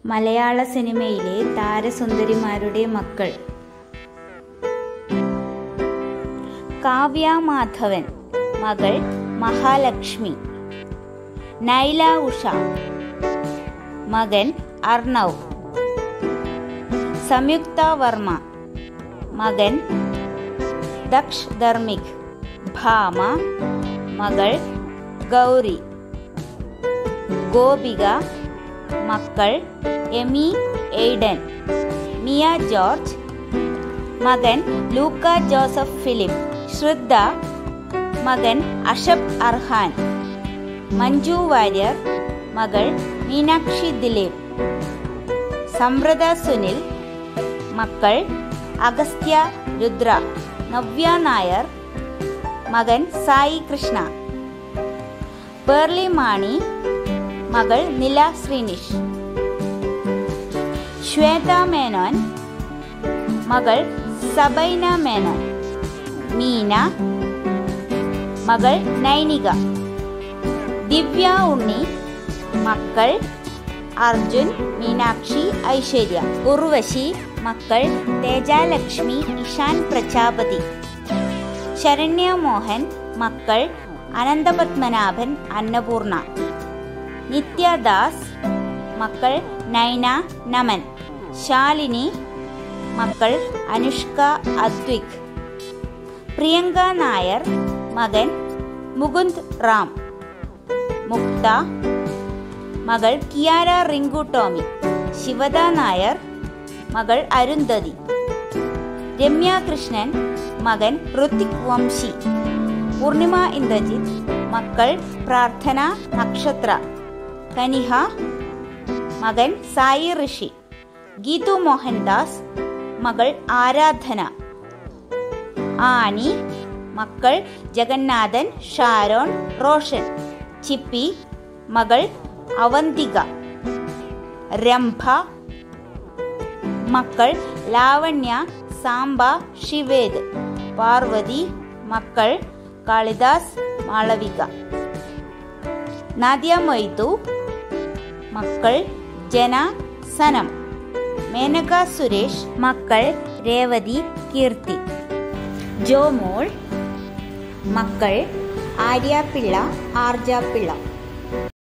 മലയാള സിനിമയിലെ താരസുന്ദരിമാരുടെ മക്കൾ കാവ്യ മാധവൻ മകൾ മഹാലക്ഷ്മി നൈല ഉഷ മകൻ അർണവ് സംയുക്ത വർമ്മ മകൻ ദക്ഷ് ധർമ്മിക് ഭാമ മകൾ ഗൗരി ഗോപിക മക്കൾ എമി എയ്ഡൻ മിയ ജോർജ് മകൻ ലൂക്ക ജോസഫ് ഫിലിപ്പ് ശ്രദ്ധ മകൻ അഷബ് അർഹാൻ മഞ്ജു വാര്യർ മകൾ മീനാക്ഷി ദിലീപ് സംവൃത സുനിൽ മക്കൾ അഗസ്ത്യ രുദ്ര നവ്യ നായർ മകൻ സായി കൃഷ്ണ പേർലി മാണി മകൾ നില ശ്രീനിഷ് ശ്വേത മേനോൻ മകൾ സബൈന മേനോൻ മീന മകൾ നൈനിക ദിവ്യ ഉണ്ണി മക്കൾ അർജുൻ മീനാക്ഷി ഐശ്വര്യ ഉർവശി മക്കൾ തേജാലക്ഷ്മി ഇഷാൻ പ്രജാപതി ശരണ്യ മോഹൻ മക്കൾ അനന്തപത്മനാഭൻ അന്നപൂർണ നിത്യദാസ് മക്കൾ നൈന നമൻ ശാലിനി മക്കൾ അനുഷ്ക അദ്വിക് പ്രിയങ്ക നായർ മകൻ മുകുന്ദ് റാം മുക്ത മകൾ കിയാര റിങ്കു ടോമി ശിവദ നായർ മകൾ അരുന്ധതി രമ്യ കൃഷ്ണൻ മകൻ ഋത്തിക് വംശി പൂർണിമ ഇന്ദ്രജിത്ത് മക്കൾ പ്രാർത്ഥന നക്ഷത്ര കനിഹ മകൻ സായി ഋഷി ഗീതു മോഹൻദാസ് മകൾ ആരാധന ആനി മക്കൾ ജഗന്നാഥൻ ഷാരോൺ റോഷൻ ചിപ്പി മകൾ അവന്തിക രംഭ മക്കൾ ലാവണ്യ സാംബ ശിവേദ് പാർവതി മക്കൾ കാളിദാസ് മാളവിക നാദ്യ മൊയ്തു മക്കൾ ജന സനം മേനക സുരേഷ് മക്കൾ രേവതി കീർത്തി ജോമോൾ മക്കൾ ആര്യ പിള്ള ആർജ പിള്ള